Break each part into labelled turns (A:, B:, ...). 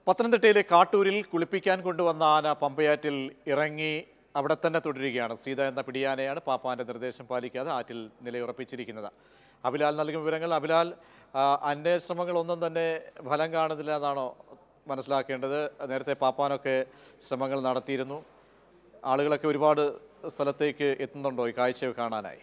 A: പത്തനംതിട്ടയിലെ കാട്ടൂരിൽ കുളിപ്പിക്കാൻ കൊണ്ടുവന്ന ആന പമ്പയാറ്റിൽ ഇറങ്ങി അവിടെ തന്നെ തുടരുകയാണ് സീത എന്ന പിടിയാനയാണ് പാപ്പാന്റെ നിർദ്ദേശം പാലിക്കാതെ ആറ്റിൽ നിലയുറപ്പിച്ചിരിക്കുന്നത് അബിലാൽ നൽകും വിവരങ്ങൾ അബിലാൽ ആ, അന്വേഷണങ്ങളൊന്നും തന്നെ ഫലം കാണുന്നില്ല എന്നാണോ മനസ്സിലാക്കേണ്ടത് നേരത്തെ പാപ്പാനൊക്കെ ശ്രമങ്ങൾ നടത്തിയിരുന്നു ആളുകളൊക്കെ ഒരുപാട് സ്ഥലത്തേക്ക് എത്തുന്നുണ്ടോ ഈ കാഴ്ച കാണാനായി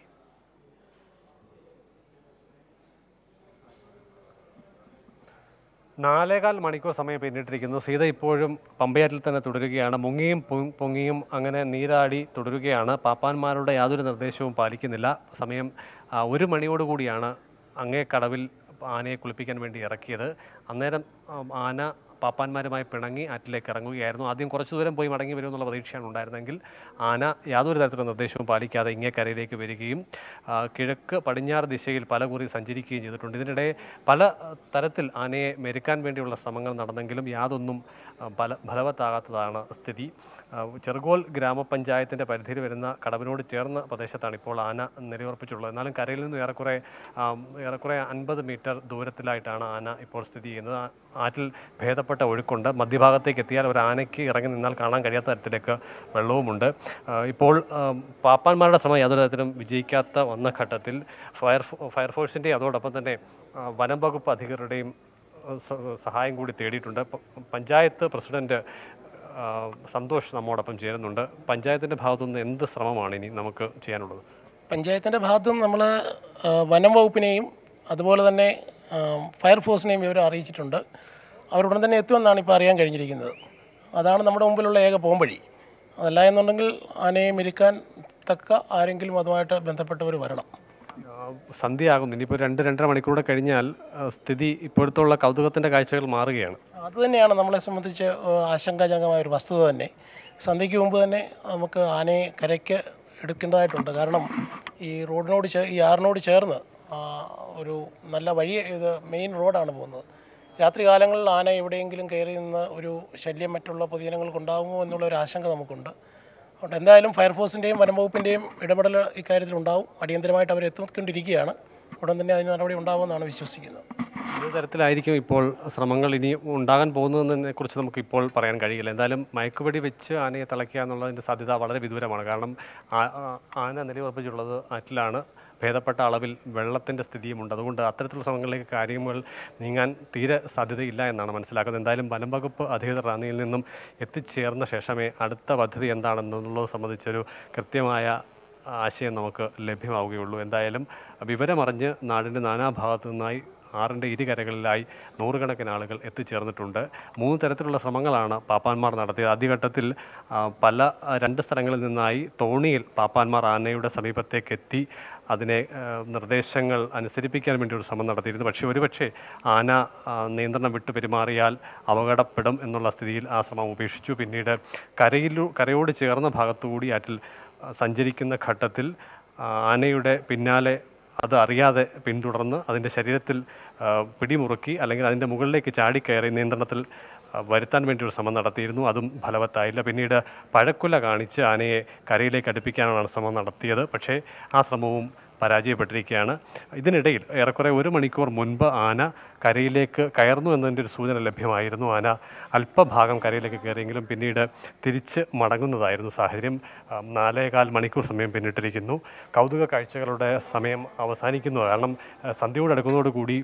B: നാലേകാൽ മണിക്കൂർ സമയം പിന്നിട്ടിരിക്കുന്നു സീത ഇപ്പോഴും പമ്പയാറ്റിൽ തന്നെ തുടരുകയാണ് മുങ്ങിയും പൊ- പൊങ്ങിയും അങ്ങനെ നീരാടി തുടരുകയാണ് പാപ്പാന്മാരുടെ യാതൊരു നിർദ്ദേശവും പാലിക്കുന്നില്ല സമയം ആ, ഒരു മണിയോടുകൂടിയാണ് അങ്ങേ കടവിൽ ആനയെ കുളിപ്പിക്കാൻ വേണ്ടി ഇറക്കിയത് അന്നേരം ആ, ആന പാപ്പാന്മാരുമായി പിണങ്ങി ആറ്റിലേക്ക് ഇറങ്ങുകയായിരുന്നു ആദ്യം കുറച്ചു ദൂരം പോയി മടങ്ങി വരുമെന്നുള്ള പ്രതീക്ഷയാണ് ഉണ്ടായിരുന്നെങ്കിൽ ആന യാതൊരു തരത്തിലുള്ള നിർദ്ദേശവും പാലിക്കാതെ ഇങ്ങേ കരയിലേക്ക് വരികയും ആ, കിഴക്ക് പടിഞ്ഞാറ് ദിശയിൽ പല കുറി സഞ്ചരിക്കുകയും ചെയ്തിട്ടുണ്ട് ഇതിനിടെ പല ആ, തരത്തിൽ ആനയെ മെരുക്കാൻ വേണ്ടിയുള്ള ശ്രമങ്ങൾ നടന്നെങ്കിലും യാതൊന്നും ആ, ഫല ഫലവത്താകാത്തതാണ് സ്ഥിതി ആ, ചെറുകോൽ ഗ്രാമപഞ്ചായത്തിൻ്റെ പരിധിയിൽ വരുന്ന കടവിനോട് ചേർന്ന പ്രദേശത്താണ് ഇപ്പോൾ ആന നിലയുറപ്പിച്ചുള്ളത് എന്നാലും കരയിൽ നിന്ന് ഏറെക്കുറെ ആ, ഏറെക്കുറെ അൻപത് മീറ്റർ ദൂരത്തിലായിട്ടാണ് ആന ഇപ്പോൾ സ്ഥിതി ചെയ്യുന്നത് ആ- ആറ്റിൽ ഭേദപ്പെട്ട ഒഴുക്കുണ്ട് മധ്യഭാഗത്തേക്ക് എത്തിയാൽ ഒരു ആനയ്ക്ക് ഇറങ്ങി നിന്നാൽ കാണാൻ കഴിയാത്ത തരത്തിലേക്ക് വെള്ളവുമുണ്ട് ആ, ഇപ്പോൾ ആ, പാപ്പാന്മാരുടെ ശ്രമം യാതൊരു തരത്തിലും വിജയിക്കാത്ത വന്ന ഘട്ടത്തിൽ ഫയർ ഫയർഫോഴ്സിൻ്റെയും അതോടൊപ്പം തന്നെ ആ, വനം വകുപ്പ് അധികൃതരുടെയും ആ, സ- സഹായം കൂടി തേടിയിട്ടുണ്ട് പ- പഞ്ചായത്ത് പ്രസിഡന്റ് ആ, സന്തോഷ് നമ്മോടൊപ്പം ചേരുന്നുണ്ട് പഞ്ചായത്തിൻ്റെ ഭാഗത്തുനിന്ന് എന്ത് ശ്രമമാണ് ഇനി നമുക്ക് ചെയ്യാനുള്ളത്
C: പഞ്ചായത്തിൻ്റെ ഭാഗത്തു നിന്ന് നമ്മൾ വനം വകുപ്പിനെയും അതുപോലെ തന്നെ ആ, ഫയർഫോഴ്സിനെയും വിവരം അറിയിച്ചിട്ടുണ്ട് അവരുടൻ തന്നെ എത്തുമെന്നാണ് ഇപ്പോൾ അറിയാൻ കഴിഞ്ഞിരിക്കുന്നത് അതാണ് നമ്മുടെ മുമ്പിലുള്ള ഏക പോംവഴി അതല്ല എന്നുണ്ടെങ്കിൽ ആനയെ മെരുക്കാൻ തക്ക ആരെങ്കിലും അതുമായിട്ട് ബന്ധപ്പെട്ടവർ വരണം
B: ആ, സന്ധ്യയാകുന്നു ഇനിയിപ്പോൾ രണ്ട് രണ്ടര മണിക്കൂർ കഴിഞ്ഞാൽ ആ, സ്ഥിതി ഇപ്പോഴത്തുള്ള കൗതുകത്തിൻ്റെ കാഴ്ചകൾ മാറുകയാണ്
C: അത് തന്നെയാണ് നമ്മളെ സംബന്ധിച്ച് ആ, ആശങ്കാജനകമായ ഒരു വസ്തുത തന്നെ സന്ധ്യയ്ക്ക് മുമ്പ് തന്നെ നമുക്ക് ആനയെ കരയ്ക്ക് എടുക്കേണ്ടതായിട്ടുണ്ട് കാരണം ഈ റോഡിനോട് ചേ ഈ ആറിനോട് ചേർന്ന് ആ, ഒരു നല്ല വഴി ഇത് മെയിൻ റോഡാണ് പോകുന്നത് രാത്രി കാലങ്ങളിൽ ആന എവിടെയെങ്കിലും കയറി നിന്ന് ഒരു ശല്യം മറ്റുള്ള പൊതുജനങ്ങൾക്ക് ഉണ്ടാകുമോ എന്നുള്ള ഒരു ആശങ്ക നമുക്കുണ്ട് അതുകൊണ്ട് എന്തായാലും ഫയർഫോഴ്സിൻ്റെയും വനം വകുപ്പിൻ്റെയും ഇടപെടൽ ഇക്കാര്യത്തിൽ ഉണ്ടാവും അടിയന്തരമായിട്ട് അവർ എത്തിക്കൊണ്ടിരിക്കുകയാണ് ഉടൻ തന്നെ അതിന് നടപടി ഉണ്ടാകുമെന്നാണ് വിശ്വസിക്കുന്നത്
B: ഏത് തരത്തിലായിരിക്കും ഇപ്പോൾ ശ്രമങ്ങൾ ഇനി ഉണ്ടാകാൻ പോകുന്നതിനെ കുറിച്ച് നമുക്ക് ഇപ്പോൾ പറയാൻ കഴിയില്ല എന്തായാലും മയക്കുവെടി വെച്ച് ആനയെ തളയ്ക്കുക എന്നുള്ളതിൻ്റെ സാധ്യത വളരെ വിദൂരമാണ് കാരണം ആ- ആ- ആന നിലയുറപ്പിച്ചുള്ളത് ആറ്റിലാണ് ഭേദപ്പെട്ട അളവിൽ വെള്ളത്തിൻ്റെ സ്ഥിതിയുമുണ്ട് അതുകൊണ്ട് അത്തരത്തിലുള്ള ശ്രമങ്ങളിലേക്ക് കാര്യങ്ങൾ നീങ്ങാൻ തീരെ സാധ്യതയില്ല എന്നാണ് മനസ്സിലാക്കുന്നത് എന്തായാലും വനം വകുപ്പ് അധികൃതർ റാന്നിയിൽ നിന്നും എത്തിച്ചേർന്ന ശേഷമേ അടുത്ത പദ്ധതി എന്താണെന്നുള്ളത് സംബന്ധിച്ചൊരു കൃത്യമായ ആശയം നമുക്ക് ലഭ്യമാവുകയുള്ളൂ എന്തായാലും വിവരമറിഞ്ഞ് നാടിൻ്റെ നാനാഭാഗത്തു നിന്നായി ആറിൻ്റെ ഇരുകരകളിലായി നൂറുകണക്കിന് ആളുകൾ എത്തിച്ചേർന്നിട്ടുണ്ട് മൂന്ന് തരത്തിലുള്ള ശ്രമങ്ങളാണ് പാപ്പാന്മാർ നടത്തിയത് ആദ്യഘട്ടത്തിൽ ആ, പല ആ, രണ്ട് സ്ഥലങ്ങളിൽ നിന്നായി തോണിയിൽ പാപ്പാന്മാർ ആനയുടെ സമീപത്തേക്ക് എത്തി അതിനെ ആ, നിർദ്ദേശങ്ങൾ അനുസരിപ്പിക്കാൻ വേണ്ടി ഒരു ശ്രമം നടത്തിയിരുന്നു പക്ഷേ ഒരുപക്ഷെ ആന ആ, നിയന്ത്രണം വിട്ടു പെരുമാറിയാൽ അപകടപ്പെടും എന്നുള്ള സ്ഥിതിയിൽ ആ ശ്രമം ഉപേക്ഷിച്ചു പിന്നീട് കരയിലു കരയോട് ചേർന്ന ഭാഗത്തുകൂടി ആറ്റിൽ ആ, സഞ്ചരിക്കുന്ന ഘട്ടത്തിൽ ആ, ആനയുടെ പിന്നാലെ അത് അറിയാതെ പിന്തുടർന്ന് അതിൻ്റെ ശരീരത്തിൽ ആ, പിടിമുറുക്കി അല്ലെങ്കിൽ അതിൻ്റെ മുകളിലേക്ക് ചാടിക്കയറി നിയന്ത്രണത്തിൽ ആ, വരുത്താൻ വേണ്ടി ഒരു ശ്രമം നടത്തിയിരുന്നു അതും ഫലവത്തായില്ല പിന്നീട് പഴക്കുല കാണിച്ച് ആനയെ കരയിലേക്ക് അടുപ്പിക്കാനാണ് ശ്രമം നടത്തിയത് പക്ഷേ ആ ശ്രമവും പരാജയപ്പെട്ടിരിക്കുകയാണ് ഇതിനിടയിൽ ഏറെക്കുറെ ഒരു മണിക്കൂർ മുൻപ് ആന കരയിലേക്ക് കയറുന്നു എന്നതിൻ്റെ ഒരു സൂചന ലഭ്യമായിരുന്നു ആന അല്പഭാഗം കരയിലേക്ക് കയറിയെങ്കിലും പിന്നീട് തിരിച്ച് മടങ്ങുന്നതായിരുന്നു സാഹചര്യം ആ, നാലേകാൽ മണിക്കൂർ സമയം പിന്നിട്ടിരിക്കുന്നു കൗതുക കാഴ്ചകളുടെ സമയം അവസാനിക്കുന്നു കാരണം ആ, സന്ധ്യയോടടുക്കുന്നതോടുകൂടി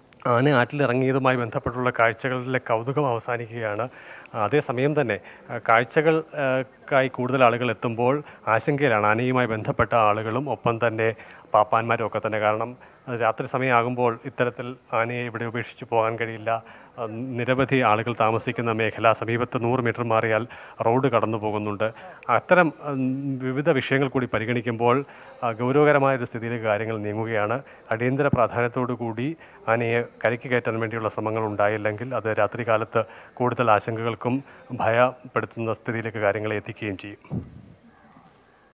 B: ആന ആറ്റിലിറങ്ങിയതുമായി ബന്ധപ്പെട്ടുള്ള കാഴ്ചകളിലെ കൗതുകം അവസാനിക്കുകയാണ് അതേസമയം തന്നെ ആ, കാഴ്ചകൾ ആ, ക്കായി കൂടുതൽ ആളുകൾ എത്തുമ്പോൾ ആശങ്കയിലാണ് ആനയുമായി ബന്ധപ്പെട്ട ആളുകളും ഒപ്പം തന്നെ പാപ്പാന്മാരും ഒക്കെ തന്നെ കാരണം അത് രാത്രി സമയമാകുമ്പോൾ ഇത്തരത്തിൽ ആനയെ ഇവിടെ ഉപേക്ഷിച്ച് പോകാൻ കഴിയില്ല ആ, നിരവധി ആളുകൾ താമസിക്കുന്ന മേഖല സമീപത്ത് നൂറ് മീറ്റർ മാറിയാൽ റോഡ് കടന്നു പോകുന്നുണ്ട് അത്തരം ഉം, വിവിധ വിഷയങ്ങൾ കൂടി പരിഗണിക്കുമ്പോൾ ആ, ഗൗരവകരമായ ഒരു സ്ഥിതിയിലേക്ക് കാര്യങ്ങൾ നീങ്ങുകയാണ് അടിയന്തര പ്രാധാന്യത്തോടു കൂടി ആനയെ കരയ്ക്ക് കയറ്റാൻ വേണ്ടിയുള്ള ശ്രമങ്ങൾ ഉണ്ടായില്ലെങ്കിൽ അത് രാത്രികാലത്ത് കൂടുതൽ ആശങ്കകൾക്കും ഭയപ്പെടുത്തുന്ന സ്ഥിതിയിലേക്ക് കാര്യങ്ങളെ എത്തിക്കുകയും ചെയ്യും